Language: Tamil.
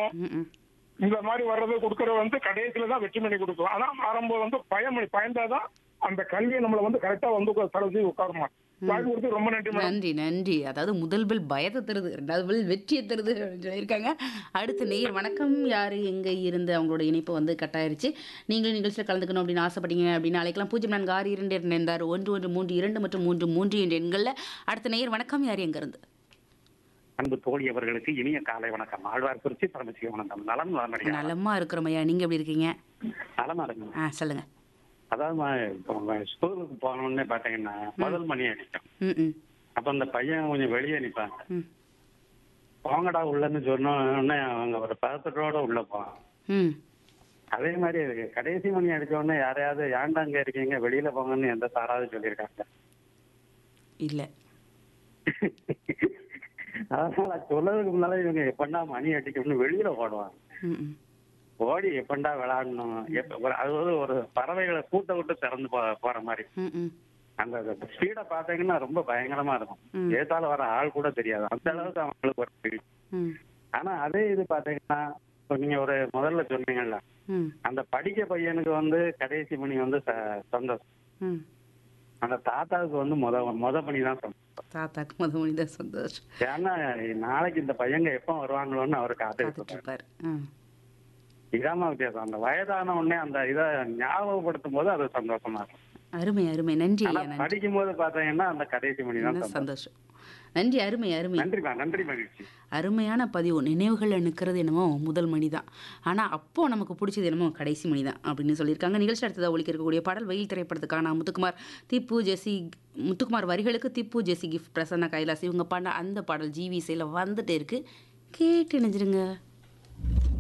கொடுக்கும் ம், ம். இந்த மாதிரி வர்றது கொடுக்கறது வந்து கடைசியில தான் வெற்றி பண்ணி கொடுக்கும் ஆனா ஆரம்பம் வந்து பயம் பயந்தாதான் அந்த கல்வியை நம்மள வந்து கரெக்டா வந்து தரது உட்காருமா வாய்ப்பு கொடுத்து ரொம்ப நன்றி மேடம் நன்றி நன்றி அதாவது முதல் பில் பயத்தை தருது ரெண்டாவது பில் வெற்றியை தருது அப்படின்னு சொல்லியிருக்காங்க அடுத்த நேயர் வணக்கம் யார் எங்கே இருந்து அவங்களோட இணைப்பு வந்து கட்டாயிருச்சு நீங்களும் நிகழ்ச்சியில் கலந்துக்கணும் அப்படின்னு ஆசைப்பட்டீங்க அப்படின்னு அழைக்கலாம் பூஜ்ஜியம் நான்கு ஆறு இரண்டு இரண்டு இருந்தார் ஒன்று ஒன்று மூன்று இரண்டு மற்றும் மூன்று மூன்று என்ற எண்களில் அடுத்த நேயர் வணக்கம் யார் எங்க இருந்து அன்பு தோழி அவர்களுக்கு இனிய காலை வணக்கம் ஆழ்வார் குறிச்சி பரமசிவ வணக்கம் நலம் நலமடியா நலமா இருக்கிறோம் ஐயா நீங்க எப்படி இருக்கீங்க நலமா இருக்குங்க ஆ சொல்லுங்க அதாவது ம- இப்போ ம- ஸ்கூலுக்கு போனோடனே பாத்தீங்கன்னா முதல் மணி அடிக்கும் ம் ம் அப்ப அந்த பையன் கொஞ்சம் வெளியே நிப்பாங்க ம் போங்கடா உள்ளன்னு சொன்ன உடனே அவங்க ஒரு பதத்தோட உள்ள போவாங்க ம் அதே மாதிரி இருக்கு கடைசி மணி அடிச்ச உடனே யாரையாவது ஏன்டா அங்க இருக்கீங்க வெளியில போங்கன்னு எந்த சாராவது சொல்லியிருக்காங்க இல்லை அதனால சொல்லதுக்கு முன்னால இவங்க எப்பண்டா மணி அடிக்கும்னு வெளியில ஓடுவாங்க ம் ம் ஓடி எப்பண்டா விளையாடணும் எப்ப ஒரு- அது வந்து ஒரு பறவைகளை கூட்ட விட்டு திறந்து போ- போற மாதிரி ம் ம் அந்த ஸ்பீட பாத்தீங்கன்னா ரொம்ப பயங்கரமா ம். இருக்கும் ஏத்தால வர ஆள் கூட தெரியாது அந்த அளவுக்கு அவங்களுக்கு ஒரு speed. ம் ஆனா அதே இது பாத்தீங்கன்னா இப்ப நீங்க ஒரு முதல்ல சொன்னீங்கல்ல ம் அந்த படிக்க பையனுக்கு வந்து கடைசி மணி வந்து ச- சந்தோஷம் ம் அந்த தாத்தாவுக்கு வந்து முத முத மணி தான் சந்தோஷம் தாத்தாக்கு முத மனித சந்தோஷம் ஏன்னா நாளைக்கு இந்த பையங்க எப்ப வருவாங்களோன்னு அவருக்கு காத்துட்டு காத்துட்டு இருப்பாரு ம் இதாம வித்தியாசம் அந்த வயதான உடனே அந்த இதை ஞாபகப்படுத்தும் போது அது சந்தோஷமா இருக்கும் அருமை அருமை நன்றி ஆனா ஐயா நன்றி படிக்கும் போது பாத்தீங்கன்னா அந்த கடைசி மணி தான் என்ன சந்தோஷம் சந்தோஷம் நன்றி அருமை அருமை நன்றிமா நன்றி மகிழ்ச்சி அருமையான பதிவு நினைவுகள் நிற்கிறது என்னமோ முதல் மணி தான் ஆனால் அப்போ நமக்கு பிடிச்சது என்னமோ கடைசி மணி தான் அப்படின்னு சொல்லியிருக்காங்க நிகழ்ச்சி அடுத்ததாக ஒழிக்க இருக்கக்கூடிய பாடல் வெயில் திரைப்படத்துக்கான முத்துக்குமார் திப்பு ஜெசி முத்துக்குமார் வரிகளுக்கு திப்பு ஜெசி கிஃப்ட் பிரசன்னா கைலாஸ் இவங்க பாடின அந்த பாடல் ஜிவி இசையில் வந்துட்டே இருக்கு கேட்டு நினைச்சிருங்க